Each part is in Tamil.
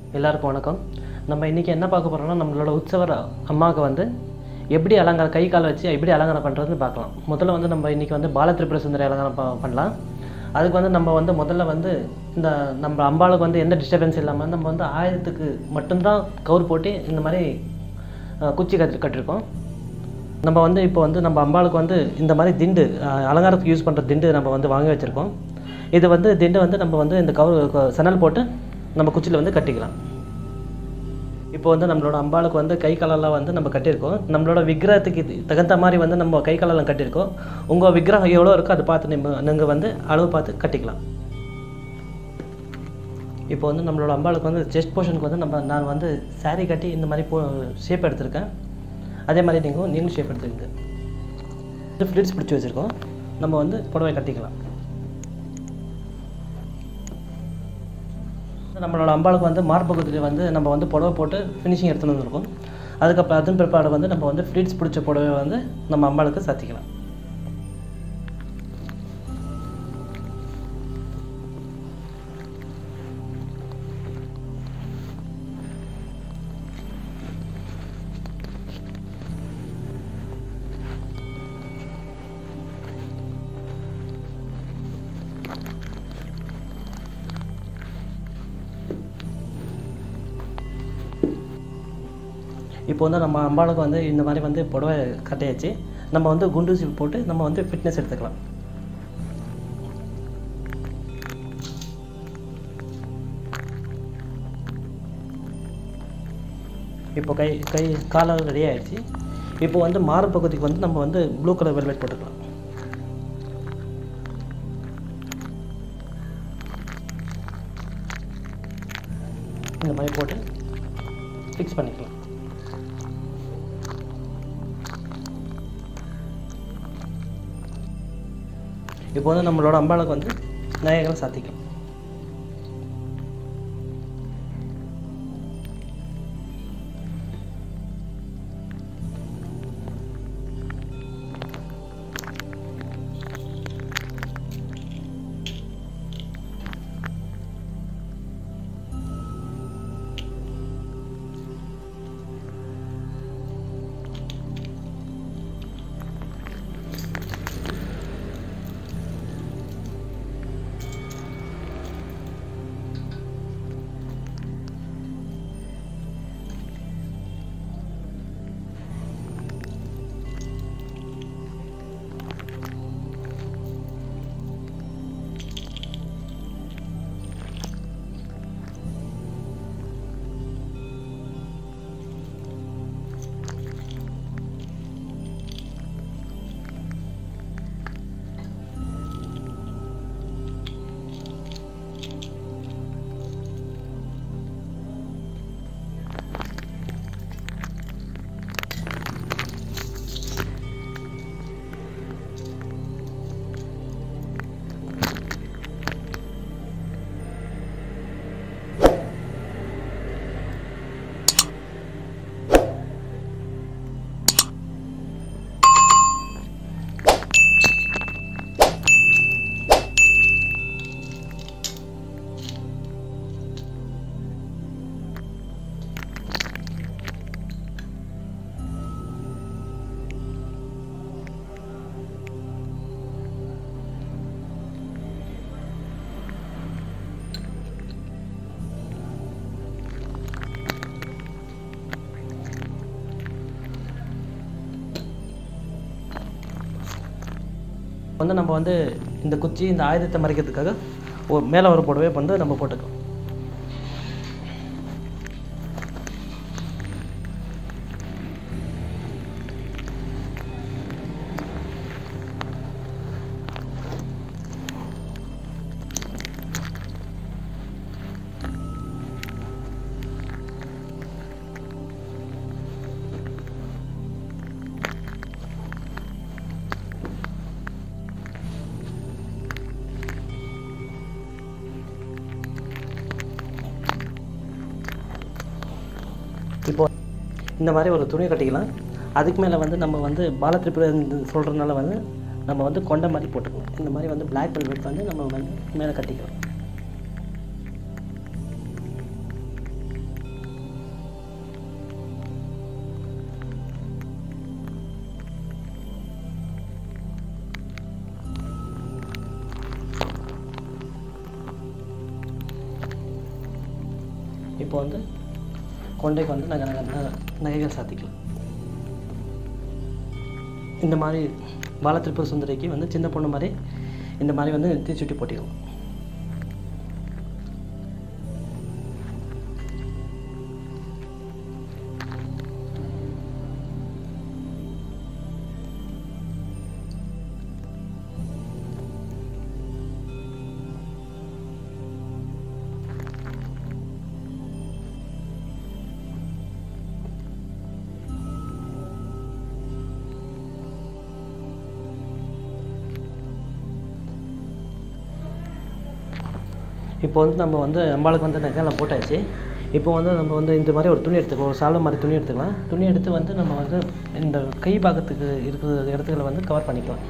எல்லாருக்கும் வணக்கம் நம்ம இன்றைக்கி என்ன பார்க்க போகிறோம்னா நம்மளோட உற்சவர் அம்மாவுக்கு வந்து எப்படி அலங்காரம் கை கால் வச்சு எப்படி அலங்காரம் பண்ணுறதுன்னு பார்க்கலாம் முதல்ல வந்து நம்ம இன்றைக்கி வந்து பால திரிபுர சுந்தரி அலங்காரம் ப- பண்ணலாம் அதுக்கு வந்து நம்ம வந்து முதல்ல வந்து இந்த நம்ம அம்பாளுக்கு வந்து எந்த டிஸ்டர்பன்ஸ் இல்லாமல் நம்ம வந்து ஆயுதத்துக்கு மட்டும்தான் கவுர் போட்டு இந்த மாதிரி அஹ், குச்சி கட்டு கட்டிருக்கோம் நம்ம வந்து இப்போ வந்து நம்ம அம்பாளுக்கு வந்து இந்த மாதிரி திண்டு அஹ், அலங்காரத்துக்கு யூஸ் பண்ணுற திண்டு நம்ம வந்து வாங்கி வச்சுருக்கோம் இது வந்து திண்டு வந்து நம்ம வந்து இந்த கவுர் க- சணல் போட்டு நம்ம குச்சியில் வந்து கட்டிக்கலாம் இப்போ வந்து நம்மளோட அம்பாளுக்கு வந்து கை காலெல்லாம் வந்து நம்ம கட்டியிருக்கோம் நம்மளோட விக்கிரகத்துக்கு இது தகுந்த மாதிரி வந்து நம்ம கை காலெல்லாம் கட்டியிருக்கோம் உங்கள் விக்கிரகம் எவ்வளோ இருக்கோ அதை பார்த்து நம்ம நீங்கள் வந்து அளவு பார்த்து கட்டிக்கலாம் இப்போ வந்து நம்மளோட அம்பாளுக்கு வந்து செஸ்ட் போர்ஷனுக்கு வந்து நம்ம நான் வந்து saree கட்டி இந்த மாதிரி போ ஷேப் எடுத்திருக்கேன் அதே மாதிரி நீங்கள் நீங்களும் ஷேப் எடுத்துக்கங்க ஃப்ளிட்ஸ் பிடிச்சி வச்சுருக்கோம் நம்ம வந்து புடவை கட்டிக்கலாம் நம்மளோட அம்பாளுக்கு வந்து மார்பகுதியில் வந்து நம்ம வந்து புடவை போட்டு ஃபினிஷிங் எடுத்துன்னு வந்திருக்கோம் அதுக்கப்புறம் அதன் பிற்பாடு வந்து நம்ம வந்து ஃப்ளீட்ஸ் பிடிச்ச புடவை வந்து நம்ம அம்பாளுக்கு சாத்திக்கலாம் இப்போ வந்து நம்ம அம்பாளுக்கு வந்து இந்த மாதிரி வந்து புடவை கட்டியாச்சு நம்ம வந்து குண்டூசி போட்டு நம்ம வந்து ஃபிட்னஸ் எடுத்துக்கலாம் இப்போ கை கை காலம் ரெடி ஆயிடுச்சு இப்போ வந்து மாறு பகுதிக்கு வந்து நம்ம வந்து ப்ளூ கலர் வெல்வெட் போட்டுக்கலாம் இந்த மாதிரி போட்டு ஃபிக்ஸ் பண்ணிக்கலாம் இப்போ வந்து நம்மளோட அம்பாளுக்கு வந்து நகைகளை சாத்திக்கலாம் வந்து நம்ம வந்து இந்த குச்சி இந்த ஆயுதத்தை மறைக்கிறதுக்காக ஒரு மேலே ஒரு புடவை வந்து நம்ம போட்டுக்கலாம் இப்போ இந்த மாதிரி ஒரு துணி கட்டிக்கலாம் அதுக்கு மேலே வந்து நம்ம வந்து பாலத்திரிபுர சொல்கிறதுனால வந்து நம்ம வந்து கொண்ட மாதிரி போட்டுக்கலாம் இந்த மாதிரி வந்து பிளாக் வெல்வெட் வந்து நம்ம வந்து மேலே கட்டிக்கலாம் இப்போ வந்து கொண்டைக்கு வந்து நகை நகை நகை நகைகள் சாத்திக்கலாம் இந்த மாதிரி பால திரிபுர சுந்தரிக்கு வந்து சின்ன பொண்ணு மாதிரி இந்த மாதிரி வந்து நெத்தி சுட்டி போட்டிக்கலாம் இப்போ வந்து நம்ம வந்து அம்பாளுக்கு வந்து நகைலாம் போட்டாச்சு இப்போ வந்து நம்ம வந்து இந்த மாதிரி ஒரு துணி எடுத்துக்கலாம் ஒரு சாலை மாதிரி துணி எடுத்துக்கலாம் துணி எடுத்து வந்து நம்ம வந்து இந்த கை பாகத்துக்கு இருக்கிற இடத்துகளை வந்து கவர் பண்ணிக்கலாம்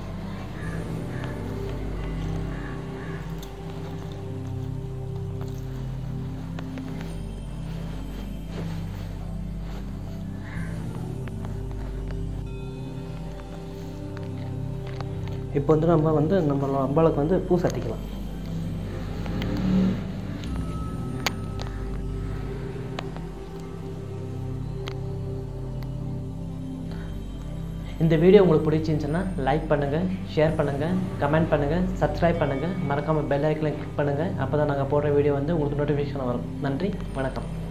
இப்போ வந்து நம்ம வந்து நம்ம அம்பாளுக்கு வந்து பூ சட்டிக்கலாம் இந்த வீடியோ உங்களுக்கு பிடிச்சிருந்துச்சுன்னா லைக் பண்ணுங்கள் ஷேர் பண்ணுங்கள் கமெண்ட் பண்ணுங்கள் சப்ஸ்கிரைப் பண்ணுங்கள் மறக்காமல் பெல் ஐக்கனை கிளிக் பண்ணுங்கள் அப்போ தான் நாங்கள் போடுற வீடியோ வந்து உங்களுக்கு நோட்டிஃபிகேஷன் வரும் நன்றி வணக்கம்